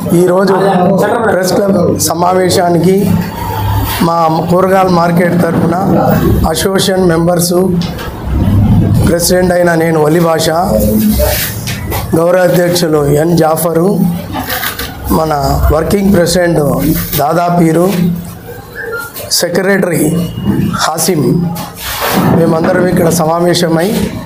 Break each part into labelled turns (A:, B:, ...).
A: ఈరోజు press club సమావేశానికి మా కూరగాయల మార్కెట్ తరఫున అసోసియేషన్ మెంబర్సు ప్రెసిడెంట్ అయిన నేను వలి భాష గౌరవ అధ్యక్షులు ఎన్ జాఫరు మన working president Dadapeer secretary Hasim మేమందరం ఇక్కడ సమావేశమై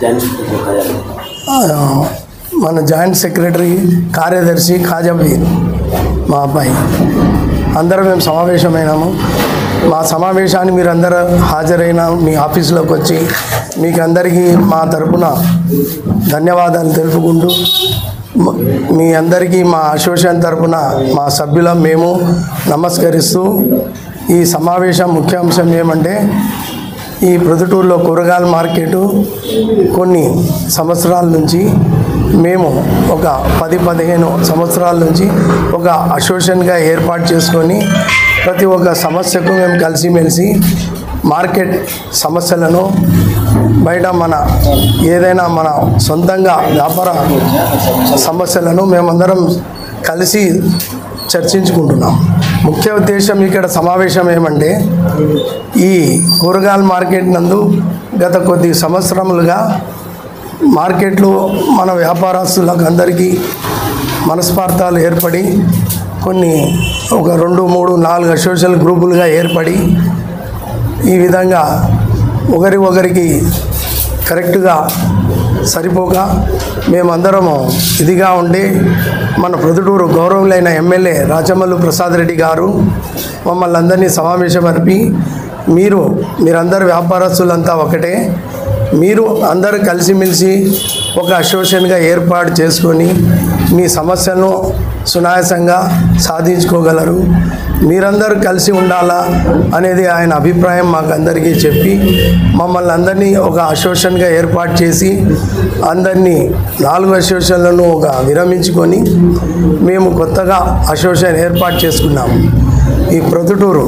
A: ఆ, మన జాయింట్ సెక్రటరీ కార్యదర్శి ఖాజాబీర్ మా అబ్బాయి అందరం మేము సమావేశమైనాము మా సమావేశానికి మీరు అందరూ హాజరైన మీ ఆఫీసులోకి వచ్చి మీకు అందరికీ మా తరపున ధన్యవాదాలు తెలుపుకుంటూ మ- మీ అందరికీ మా అసోసియేషన్ తరపున మా సభ్యులం మేము నమస్కరిస్తూ ఈ సమావేశం ముఖ్యాంశం ఏమంటే ఈ ప్రొద్దుటూరులో కూరగాయల మార్కెటు కొన్ని సంవత్సరాల నుంచి మేము ఒక పది పదిహేను సంవత్సరాల నుంచి ఒక అసోసియేషన్గా ఏర్పాటు చేసుకొని ప్రతి ఒక్క సమస్యకు మేము కలిసిమెలిసి మార్కెట్ సమస్యలను బయట మన ఏదైనా మన సొంతంగా వ్యాపార సమస్యలను మేమందరం కలిసి చర్చించుకుంటున్నాం ముఖ్య ఉద్దేశం ఇక్కడ సమావేశం ఏమంటే ఈ కూరగాయల మార్కెట్ నందు గత కొద్ది సంవత్సరములుగా మార్కెట్లో మన వ్యాపారస్తులకు అందరికీ మనస్పార్థాలు ఏర్పడి కొన్ని ఒక రెండు మూడు నాలుగు అసోసియల్ గ్రూపులుగా ఏర్పడి ఈ విధంగా ఒకరి ఒకరికి కరెక్ట్గా సరిపోక మేమందరము ఇదిగా ఉండి మన ప్రొద్దుటూరు గౌరవులైన ఎమ్మెల్యే రాచమల్లు ప్రసాద్ రెడ్డి గారు మమ్మల్ని అందరినీ సమావేశమర్పి మీరు మీరందరు వ్యాపారస్తులంతా ఒకటే మీరు అందరూ కలిసిమెలిసి ఒక అసోసియేషన్గా ఏర్పాటు చేసుకొని మీ సమస్యలను సునాయాసంగా సాధించుకోగలరు మీరందరూ కలిసి ఉండాలా అనేది ఆయన అభిప్రాయం మాకు అందరికీ చెప్పి మమ్మల్ని అందరినీ ఒక అసోసియేషన్గా ఏర్పాటు చేసి అందరినీ నాలుగు అసోసియేషన్లను ఒక విరమించుకొని మేము కొత్తగా అసోసియేషన్ ఏర్పాటు చేసుకున్నాము ఈ ప్రొద్దుటూరు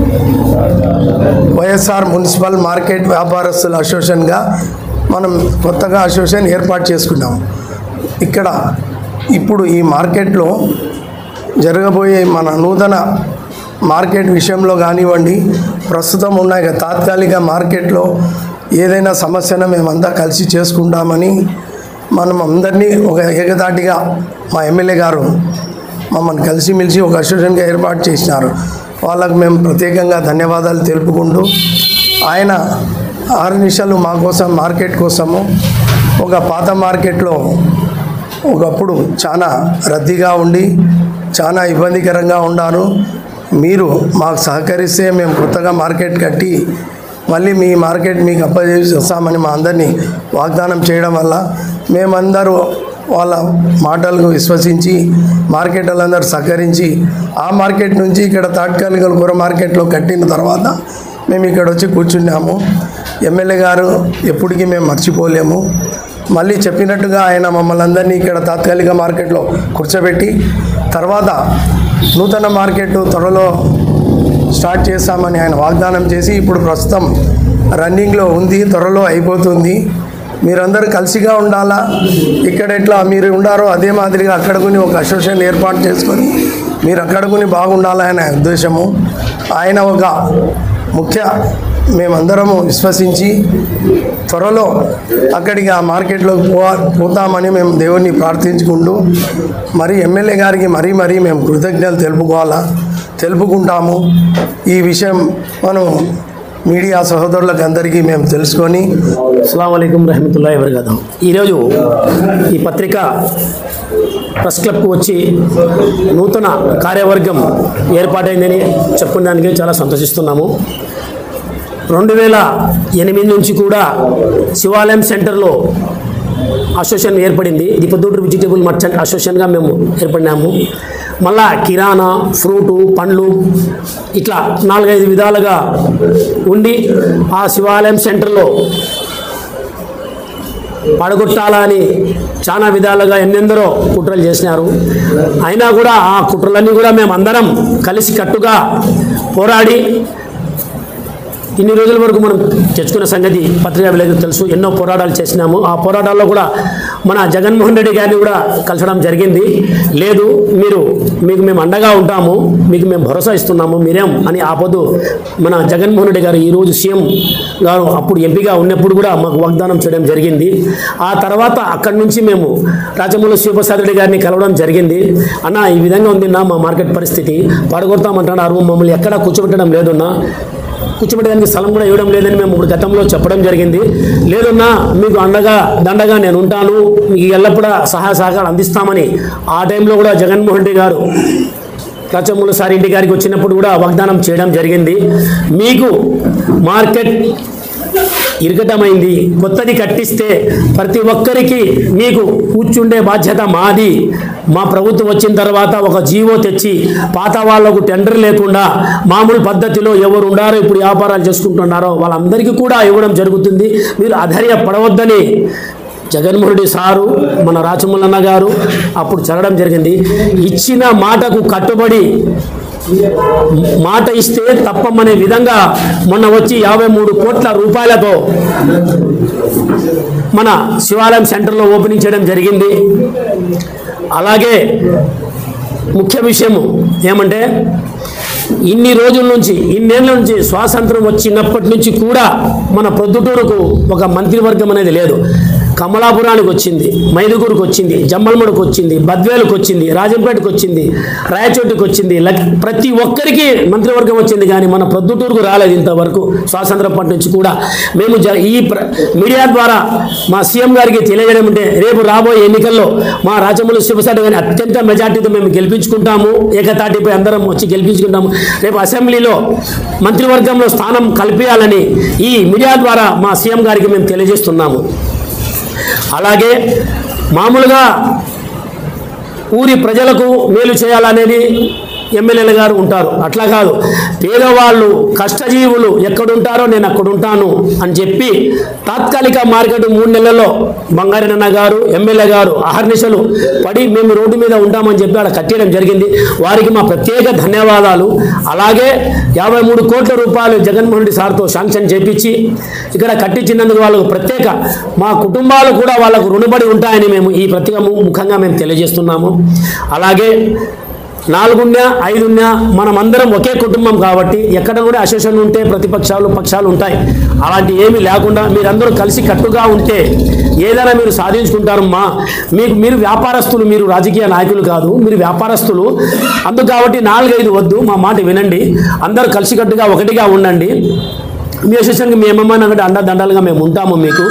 A: వైఎస్ఆర్ మున్సిపల్ మార్కెట్ వ్యాపారస్తుల అసోసియేషన్గా మనం కొత్తగా అసోసియేషన్ ఏర్పాటు చేసుకున్నాం ఇక్కడ ఇప్పుడు ఈ మార్కెట్లో జరగబోయే మన నూతన మార్కెట్ విషయంలో కానివ్వండి ప్రస్తుతం ఉన్న ఇక తాత్కాలిక మార్కెట్లో ఏదైనా సమస్యను మేమంతా కలిసి చేసుకుంటామని మనం అందరినీ ఒక ఏకదాటిగా మా ఎమ్మెల్యే గారు మమ్మల్ని కలిసిమెలిసి ఒక అసోసియేషన్గా ఏర్పాటు చేసినారు వాళ్ళకు మేము ప్రత్యేకంగా ధన్యవాదాలు తెలుపుకుంటూ ఆయన ఆరు నిమిషాలు మా కోసం మార్కెట్ కోసము ఒక పాత మార్కెట్లో ఒకప్పుడు చాలా రద్దీగా ఉండి చాలా ఇబ్బందికరంగా ఉన్నాను మీరు మాకు సహకరిస్తే మేము కొత్తగా మార్కెట్ కట్టి మళ్ళీ మీ మార్కెట్ మీకు అప్పచేసి వస్తామని మా అందరినీ వాగ్దానం చేయడం వల్ల మేమందరూ వాళ్ళ మాటలకు విశ్వసించి మార్కెట్ వాళ్ళందరూ సహకరించి ఆ మార్కెట్ నుంచి ఇక్కడ తాత్కాలిక కూర మార్కెట్లో కట్టిన తర్వాత మేము ఇక్కడ వచ్చి కూర్చున్నాము ఎమ్మెల్యే గారు ఎప్పటికీ మేము మర్చిపోలేము మళ్ళీ చెప్పినట్టుగా ఆయన మమ్మల్ని అందరినీ ఇక్కడ తాత్కాలిక మార్కెట్లో కూర్చోబెట్టి తర్వాత నూతన మార్కెట్ త్వరలో స్టార్ట్ చేస్తామని ఆయన వాగ్దానం చేసి ఇప్పుడు ప్రస్తుతం రన్నింగ్లో ఉంది త్వరలో అయిపోతుంది మీరందరూ కలిసిగా ఉండాలా ఇక్కడ ఎట్లా మీరు ఉండారో అదే మాదిరిగా అక్కడ కొని ఒక అసోసియేషన్ ఏర్పాటు చేసుకొని మీరు అక్కడ కొని బాగుండాలనే ఉద్దేశము ఆయన ఒక ముఖ్య మేమందరము విశ్వసించి త్వరలో అక్కడికి ఆ మార్కెట్లోకి పో పోతామని మేము దేవుణ్ణి ప్రార్థించుకుంటూ మరి ఎమ్మెల్యే గారికి మరీ మరీ మేము కృతజ్ఞతలు తెలుపుకోవాలా తెలుపుకుంటాము ఈ విషయం మనం మీడియా సహోదరులకు అందరికీ మేము తెలుసుకొని
B: అస్సలం రహమతుల్లా వరకాతం ఈరోజు ఈ పత్రిక ప్రెస్ క్లబ్కు వచ్చి నూతన కార్యవర్గం ఏర్పాటైందని చెప్పుకోవడానికి చాలా సంతోషిస్తున్నాము రెండు వేల ఎనిమిది నుంచి కూడా శివాలయం సెంటర్లో అసోసియేషన్ ఏర్పడింది ఇది పొద్దుటూరు వెజిటేబుల్ మర్చెంట్ అసోసియేషన్గా మేము ఏర్పడినాము మళ్ళా కిరాణా ఫ్రూటు పండ్లు ఇట్లా నాలుగైదు విధాలుగా ఉండి ఆ శివాలయం సెంటర్లో పడగొట్టాలని చాలా విధాలుగా ఎన్నెందరో కుట్రలు చేసినారు అయినా కూడా ఆ కుట్రలన్నీ కూడా మేము అందరం కలిసి కట్టుగా పోరాడి ఇన్ని రోజుల వరకు మనం తెచ్చుకున్న సంగతి పత్రికా విలేకరులకు తెలుసు ఎన్నో పోరాటాలు చేసినాము ఆ పోరాటాల్లో కూడా మన జగన్మోహన్ రెడ్డి గారిని కూడా కలిసడం జరిగింది లేదు మీరు మీకు మేము అండగా ఉంటాము మీకు మేము భరోసా ఇస్తున్నాము మీరేం అని ఆపదు మన జగన్మోహన్ రెడ్డి గారు ఈరోజు సీఎం గారు అప్పుడు ఎంపీగా ఉన్నప్పుడు కూడా మాకు వాగ్దానం చేయడం జరిగింది ఆ తర్వాత అక్కడి నుంచి మేము రాజమౌళి శివప్రసాద్ రెడ్డి గారిని కలవడం జరిగింది అన్న ఈ విధంగా ఉంది నా మా మార్కెట్ పరిస్థితి పడగొడతామంటున్నారు మమ్మల్ని ఎక్కడా కూర్చోబెట్టడం లేదన్నా కూర్చోబెట్టడానికి స్థలం కూడా ఇవ్వడం లేదని మేము ఇప్పుడు గతంలో చెప్పడం జరిగింది లేదన్నా మీకు అండగా దండగా నేను ఉంటాను మీకు ఎల్లప్పుడూ సహాయ సహకారం అందిస్తామని ఆ టైంలో కూడా జగన్మోహన్ రెడ్డి గారు కచ్చమ్ముల సార్ ఇంటి గారికి వచ్చినప్పుడు కూడా వాగ్దానం చేయడం జరిగింది మీకు మార్కెట్ ఇరకటమైంది కొత్తది కట్టిస్తే ప్రతి ఒక్కరికి మీకు కూర్చుండే బాధ్యత మాది మా ప్రభుత్వం వచ్చిన తర్వాత ఒక జీవో తెచ్చి పాత వాళ్లకు టెండర్ లేకుండా మామూలు పద్ధతిలో ఎవరు ఉండారో ఇప్పుడు వ్యాపారాలు చేసుకుంటున్నారో వాళ్ళందరికీ కూడా ఇవ్వడం జరుగుతుంది మీరు అధైర్యపడవద్దని జగన్మోహన్ రెడ్డి సారు మన రాచమల్లన్న గారు అప్పుడు చదవడం జరిగింది ఇచ్చిన మాటకు కట్టుబడి మాట ఇస్తే తప్పమనే విధంగా మొన్న వచ్చి యాభై మూడు కోట్ల రూపాయలతో మన శివాలయం సెంటర్లో ఓపెనింగ్ చేయడం జరిగింది అలాగే ముఖ్య విషయము ఏమంటే ఇన్ని రోజుల నుంచి ఇన్నేళ్ల నుంచి స్వాతంత్రం వచ్చినప్పటి నుంచి కూడా మన ప్రొద్దుటూరుకు ఒక మంత్రివర్గం అనేది లేదు కమలాపురానికి వచ్చింది మైదుగూరుకు వచ్చింది జమ్మలమడుకు వచ్చింది బద్వేలుకు వచ్చింది రాజంపేటకు వచ్చింది రాయచోటికి వచ్చింది లక్- ప్రతి ఒక్కరికి మంత్రివర్గం వచ్చింది కానీ మన ప్రొద్దుటూరుకు రాలేదు ఇంతవరకు స్వాతంత్రం పట్టి నుంచి కూడా మేము జ ఈ ప్ర- మీడియా ద్వారా మా సీఎం గారికి తెలియజేయడం అంటే రేపు రాబోయే ఎన్నికల్లో మా రాజమౌళి శివసారి గారిని అత్యంత మెజార్టీతో మేము గెలిపించుకుంటాము ఏకతాటిపై అందరం వచ్చి గెలిపించుకుంటాము రేపు అసెంబ్లీలో మంత్రివర్గంలో స్థానం కల్పించాలని ఈ మీడియా ద్వారా మా సీఎం గారికి మేము తెలియజేస్తున్నాము అలాగే మామూలుగా ఊరి ప్రజలకు మేలు చేయాలనేది ఎమ్మెల్యేలు గారు ఉంటారు అట్లా కాదు పేదవాళ్ళు కష్టజీవులు ఎక్కడుంటారో నేను అక్కడ ఉంటాను అని చెప్పి తాత్కాలిక మార్కెట్ మూడు నెలల్లో బంగారన్న గారు ఎమ్మెల్యే గారు అహర్నిశలు పడి మేము రోడ్డు మీద ఉంటామని చెప్పి అక్కడ కట్టేయడం జరిగింది వారికి మా ప్రత్యేక ధన్యవాదాలు అలాగే యాభై మూడు కోట్ల రూపాయలు జగన్మోహన్ రెడ్డి సార్తో శాంక్షన్ చేపించి ఇక్కడ కట్టించినందుకు వాళ్ళకు ప్రత్యేక మా కుటుంబాలు కూడా వాళ్ళకు రుణపడి ఉంటాయని మేము ఈ ప్రత్యేక ము- ముఖంగా మేము తెలియజేస్తున్నాము అలాగే నాలుగున్నా ఐదున్నా మనమందరం ఒకే కుటుంబం కాబట్టి ఎక్కడ కూడా అసోసియేషన్ ఉంటే ప్రతిపక్షాలు పక్షాలు ఉంటాయి అలాంటి ఏమీ లేకుండా మీరందరూ కలిసి కట్టుగా ఉంటే ఏదైనా మీరు సాధించుకుంటారు మా మీకు మీరు వ్యాపారస్తులు మీరు రాజకీయ నాయకులు కాదు మీరు వ్యాపారస్తులు అందుకు కాబట్టి నాలుగైదు వద్దు మా మాట వినండి అందరూ కలిసికట్టుగా ఒకటిగా ఉండండి మీ అసోసియేషన్కి మేమేమన్నా అంటే అండదండలుగా మేము ఉంటాము మీకు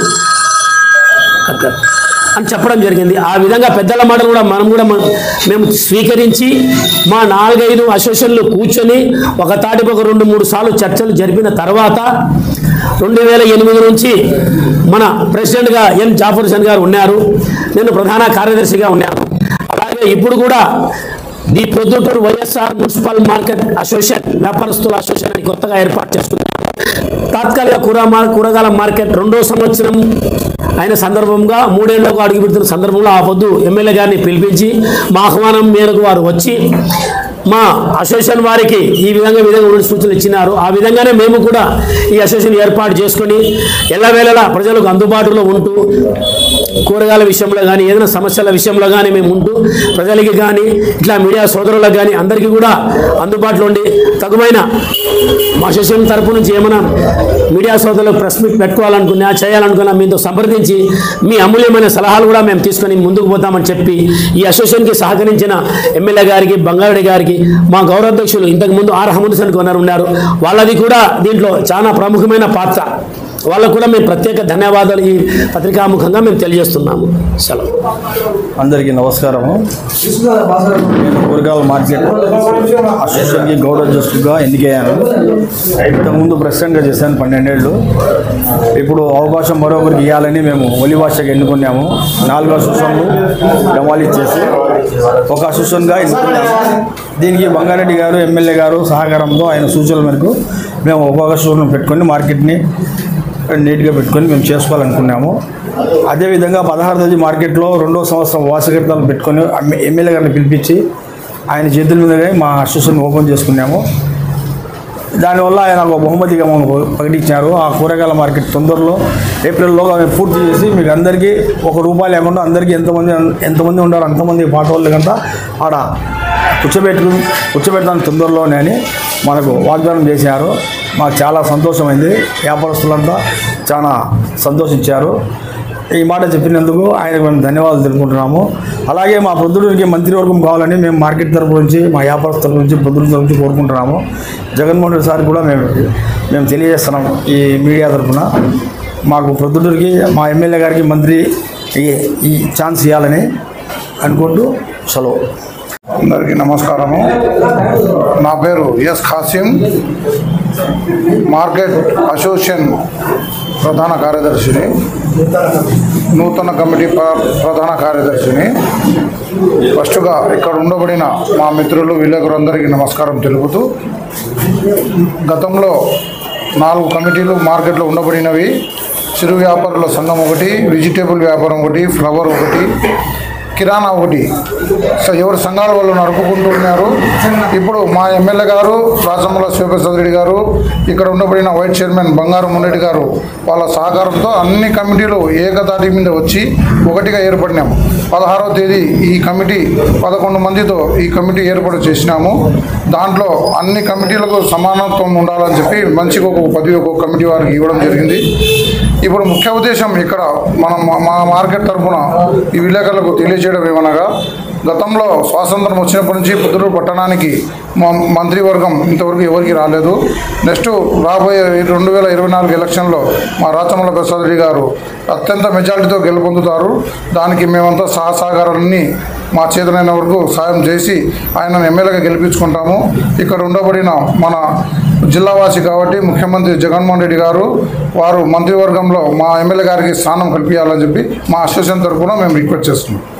B: అట్లా అని చెప్పడం జరిగింది ఆ విధంగా పెద్దల మాటలు కూడా మనం కూడా మనం- మేము స్వీకరించి మా నాలుగైదు అసోసియేషన్లు కూర్చొని ఒక తాటిపై ఒక రెండు మూడు సార్లు చర్చలు జరిపిన తర్వాత రెండు వేల ఎనిమిది నుంచి మన ప్రెసిడెంట్గా ఎన్ జాఫర్ హుసేన్ గారు ఉన్నారు నేను ప్రధాన కార్యదర్శిగా ఉన్నాను అలాగే ఇప్పుడు కూడా the Proddatur YSR municipal market association వ్యాపారస్తుల అసోసియేషన్ అని కొత్తగా ఏర్పాటు చేసుకున్నాను తాత్కాలిక కూర మా- కూరగాయల మార్కెట్ రెండో సంవత్సరం అయిన సందర్భంగా మూడేళ్లకు అడుగు పెడుతున్న సందర్భంలో ఆ పొద్దు ఎమ్మెల్యే గారిని పిలిపించి మా ఆహ్వానం మేరకు వారు వచ్చి మా అసోసియేషన్ వారికి ఈ విధంగా ఈ విధంగా రెండు సూచనలు ఇచ్చినారు ఆ విధంగానే మేము కూడా ఈ అసోసియేషన్ ఏర్పాటు చేసుకొని ఎల్లవేళలా ప్రజలకు అందుబాటులో ఉంటూ కూరగాయల విషయంలో కానీ ఏదైనా సమస్యల విషయంలో కానీ మేము ఉంటూ ప్రజలకి కానీ ఇట్లా మీడియా సోదరులకు కానీ అందరికీ కూడా అందుబాటులో ఉండి తగుమైన మా అసోసియేషన్ తరపు నుంచి ఏమైనా మీడియా సోదరులకు ప్రెస్ మీట్ పెట్టుకోవాలనుకున్నా చేయాలనుకున్నా మీతో సంప్రదించి మీ అమూల్యమైన సలహాలు కూడా మేము తీసుకొని ముందుకు పోతామని చెప్పి ఈ అసోసియేషన్కి సహకరించిన ఎమ్మెల్యే గారికి బంగారెడ్డి గారికి మా గౌరవాధ్యక్షులు ఇంతకు ముందు ఆర్ హమద్ హుసేన్ కొన్నారు ఉన్నారు వాళ్ళది కూడా దీంట్లో చాలా ప్రముఖమైన పాత్ర వాళ్ళకు కూడా మేము ప్రత్యేక ధన్యవాదాలు ఈ పత్రికాముఖంగా మేము తెలియజేస్తున్నాము సెలవు
C: అందరికీ నమస్కారము నేను కూరగాయల మార్కెట్ అసోసియేషన్కి గౌరవ అధ్యక్షుడిగా ఎన్నికయ్యాను ఇంతకుముందు ప్రెసిడెంట్గా చేశాను పన్నెండేళ్ళు ఇప్పుడు అవకాశం మరొకరికి ఇవ్వాలని మేము ఒలి భాషకి ఎన్నుకున్నాము నాలుగు అసోసియేషన్లు డెమాలిష్ చేసి ఒక అసోసియేషన్గా ఎన్నుకున్నాము దీనికి బంగారెడ్డి గారు ఎమ్మెల్యే గారు సహకారంతో ఆయన సూచనల మేరకు మేము ఒక్కొక్క అసోసియేషన్ పెట్టుకొని మార్కెట్ని నీట్గా పెట్టుకొని మేము చేసుకోవాలనుకున్నాము అదేవిధంగా పదహారు తేదీ మార్కెట్లో రెండో సంవత్సరం వాసకర్తలు పెట్టుకొని ఎమ్మె- ఎమ్మెల్యే గారిని పిలిపించి ఆయన చేతుల మీదనే మా అసోసియేషన్ ఓపెన్ చేసుకున్నాము దానివల్ల ఆయన ఒక బహుమతిగా మనకు ప్రకటించారు ఆ కూరగాయల మార్కెట్ తొందరలో ఏప్రిల్లో మేము పూర్తి చేసి మీకు అందరికీ ఒక రూపాయి లేకుండా అందరికీ ఎంతమంది ఎంతమంది ఉండారో అంతమంది పాట వాళ్ళకంతా ఆడ కూర్చోబెట్టు కూర్చోబెడతాను తొందరలోనే అని మనకు వాగ్దానం చేశారు మాకు చాలా సంతోషమైంది వ్యాపారస్తులంతా చాలా సంతోషించారు ఈ మాట చెప్పినందుకు ఆయనకు మేము ధన్యవాదాలు తెలుపుకుంటున్నాము అలాగే మా ప్రొద్దుడికి మంత్రివర్గం కావాలని మేము మార్కెట్ తరపు నుంచి మా వ్యాపారస్తుల తరపు నుంచి ప్రొద్దుడి తరపు నుంచి కోరుకుంటున్నాము జగన్మోహన్ రెడ్డి సార్ కూడా మేము మేము తెలియజేస్తున్నాము ఈ మీడియా తరఫున మాకు ప్రొద్దుడికి మా ఎమ్మెల్యే గారికి మంత్రి ఈ ఈ ఛాన్స్ ఇవ్వాలని అనుకుంటూ సెలవు
D: అందరికీ నమస్కారము నా పేరు ఎస్ ఖాసిం మార్కెట్ అసోసియేషన్ ప్రధాన కార్యదర్శిని నూతన కమిటీ ప్ర- ప్రధాన కార్యదర్శిని ఫస్ట్గా ఇక్కడ ఉండబడిన మా మిత్రులు విలేకరులందరికీ నమస్కారం తెలుపుతూ గతంలో నాలుగు కమిటీలు మార్కెట్లో ఉండబడినవి చిరు వ్యాపారుల సంఘం ఒకటి వెజిటేబుల్ వ్యాపారం ఒకటి ఫ్లవర్ ఒకటి కిరాణా ఒకటి సో ఎవరి సంఘాల వాళ్ళు నడుపుకుంటూ ఉన్నారు ఇప్పుడు మా ఎమ్మెల్యే గారు రాజమల్ల శివప్రసాద్ రెడ్డి గారు ఇక్కడ ఉండబడిన వైస్ చైర్మన్ బంగారు మున్నెడ్డి గారు వాళ్ళ సహకారంతో అన్ని కమిటీలు ఏకతాటి మీద వచ్చి ఒకటిగా ఏర్పడినాము పదహారవ తేదీ ఈ కమిటీ పదకొండు మందితో ఈ కమిటీ ఏర్పాటు చేసినాము దాంట్లో అన్ని కమిటీలకు సమానత్వం ఉండాలని చెప్పి మంచిగా ఒక పది ఒక కమిటీ వారికి ఇవ్వడం జరిగింది ఇప్పుడు ముఖ్య ఉద్దేశం ఇక్కడ మనం మా- మా మార్కెట్ తరఫున ఈ విలేకరులకు తెలియజేయడం ఏమనగా గతంలో స్వాతంత్రం వచ్చినప్పటి నుంచి పుత్తూరు పట్టణానికి మా మంత్రివర్గం ఇంతవరకు ఎవరికి రాలేదు నెక్స్ట్ రాబోయే రెండు వేల ఇరవై నాలుగు ఎలక్షన్లో మా రాచమల్ల ప్రసాద్ రెడ్డి గారు అత్యంత మెజారిటీతో గెలుపొందుతారు దానికి మేమంతా సహసహకారాన్ని మా చేతనైన వరకు సాయం చేసి ఆయనను ఎమ్మెల్యేగా గెలిపించుకుంటాము ఇక్కడ ఉండబడిన మన జిల్లావాసి కాబట్టి ముఖ్యమంత్రి జగన్మోహన్ రెడ్డి గారు వారు మంత్రివర్గంలో మా ఎమ్మెల్యే గారికి స్థానం కల్పించాలని చెప్పి మా అసోసియేషన్ తరఫున మేము రిక్వెస్ట్ చేస్తున్నాం